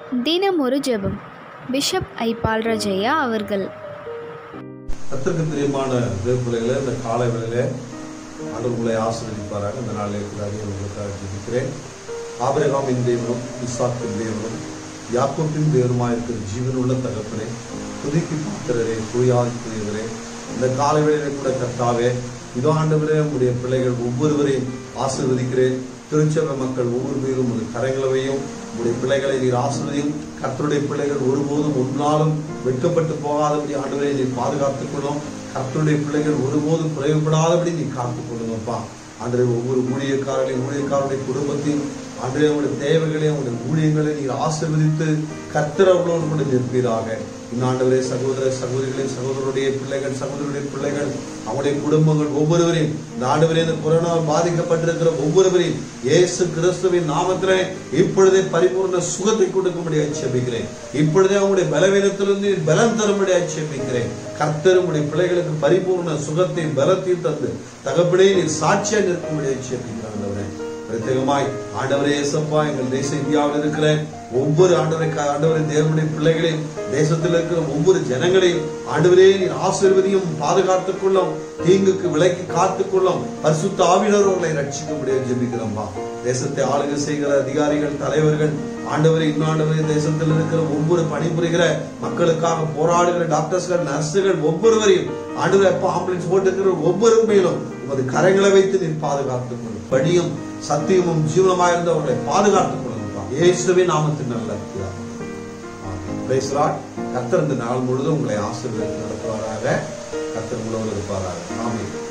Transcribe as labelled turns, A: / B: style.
A: தினம் ஒரு ஜெபம் பிஷப் ஐ பால்ராஜையா அவர்கள்
B: கத்திற்கு பிரியமான தேவப்பிள்ளைகளே இந்த காலை வேளையிலே ஆண்டவர் உங்களை ஆசீர்வதிப்பாராக இந்த நாளில் இருக்கிறார்கள் உங்களுக்காக ஜெபிக்கிறேன் ஆபிரகாமின் தேவனும் இசாக்கின் தேவனும் யாக்கோப்பின் தேவனுமாய் இருக்கிற ஜீவனுள்ள தகப்பனே துதிக்கு பாத்திரரே துயாதிக்கிறவரே இந்த காலை வேளையிலே கூட கர்த்தாவே இதோ ஆண்டவரே உங்களுடைய பிள்ளைகள் ஒவ்வொருவரையும் ஆசீர்வதிக்கிறேன் திருச்சபை மக்கள் ஒவ்வொரு பேரும் ஒரு கரங்களவையும் உங்களுடைய பிள்ளைகளை நீர் ஆசிர்வதியும் கர்த்தருடைய பிள்ளைகள் ஒருபோதும் ஒன்றாலும் வெட்கப்பட்டு போகாதபடி ஆண்டவரை நீர் பாதுகாத்துக் கொள்ளும் கர்த்தருடைய பிள்ளைகள் ஒருபோதும் குறைவுபடாதபடி நீ காத்துக் கொள்ளுங்கப்பா ஆண்டரை ஒவ்வொரு ஊழியக்காரர்களையும் ஊழியக்காரருடைய குடும்பத்தையும் ஆண்டரை உங்களுடைய தேவைகளையும் உங்களுடைய ஊழியங்களை நீர் ஆசீர்வதித்து கர்த்தர் அவர்களோடு கூட நிற்பீராக இந்த ஆண்டவரே சகோதர சகோதரிகளே சகோதரருடைய பிள்ளைகள் சகோதரருடைய பிள்ளைகள் அவருடைய குடும்பங்கள் ஒவ்வொருவரையும் இந்த ஆண்டவரே இந்த கொரோனாவால் பாதிக்கப்பட்டிருக்கிற ஒவ்வொருவரையும் இயேசு கிறிஸ்துவின் நாமத்திலே இப்பொழுதே பரிபூர்ண சுகத்தை கொடுக்கும்படி ஆட்சேபிக்கிறேன் இப்பொழுதே அவங்களுடைய பலவீனத்திலிருந்து நீர் பலம் தரும்படி ஆட்சேபிக்கிறேன் கர்த்தர் உடைய பிள்ளைகளுக்கு பரிபூர்ண சுகத்தையும் பலத்தையும் தந்து தகப்படே நீர் சாட்சியா நிற்கும்படி ஆட்சேபிக்கிறேன் ஆண்டவரே பிரத்யேகமாய் ஆண்டவரே இயேசப்பா எங்கள் தேச இந்தியாவில் இருக்கிற ஒவ்வொரு ஆண்டவரை ஆண்டவரை தேவனுடைய பிள்ளைகளையும் தேசத்தில் இருக்கிற ஒவ்வொரு ஜனங்களையும் ஆண்டவரே நீர் ஆசீர்வதியும் பாதுகாத்துக் கொள்ளும் தீங்குக்கு விலக்கி காத்துக் கொள்ளும் பரிசுத்த ஆவினர் உங்களை ரட்சிக்க முடியாது ஜெபிக்கிறோம்பா தேசத்தை ஆளுகை செய்கிற அதிகாரிகள் தலைவர்கள் ஆண்டவரை இன்னாண்டவரை தேசத்தில் இருக்கிற ஒவ்வொரு பணிபுரிகிற மக்களுக்காக போராடுகிற டாக்டர்ஸ்கள் நர்ஸுகள் ஒவ்வொருவரையும் ஆண்டவரை அப்பா ஆம்புலன்ஸ் போட்டுக்கிற ஒவ்வொரு மேலும் உமது கரங்களை வைத்து நீர் பாதுகாத்துக் கொள்ளும் படியும் சத்தியமும் ஜீவனமாயிருந்த அவர்களை பாதுகாத்துக் கொள்ளுங்கப்பா இயேசுவே நாமத்தின் நல்ல கர்த்தர் இந்த நாள் முழுதும் உங்களை ஆசீர்வதித்து நடத்துவாராக கர்த்தர் உங்களோடு இருப்பாராக ஆமென்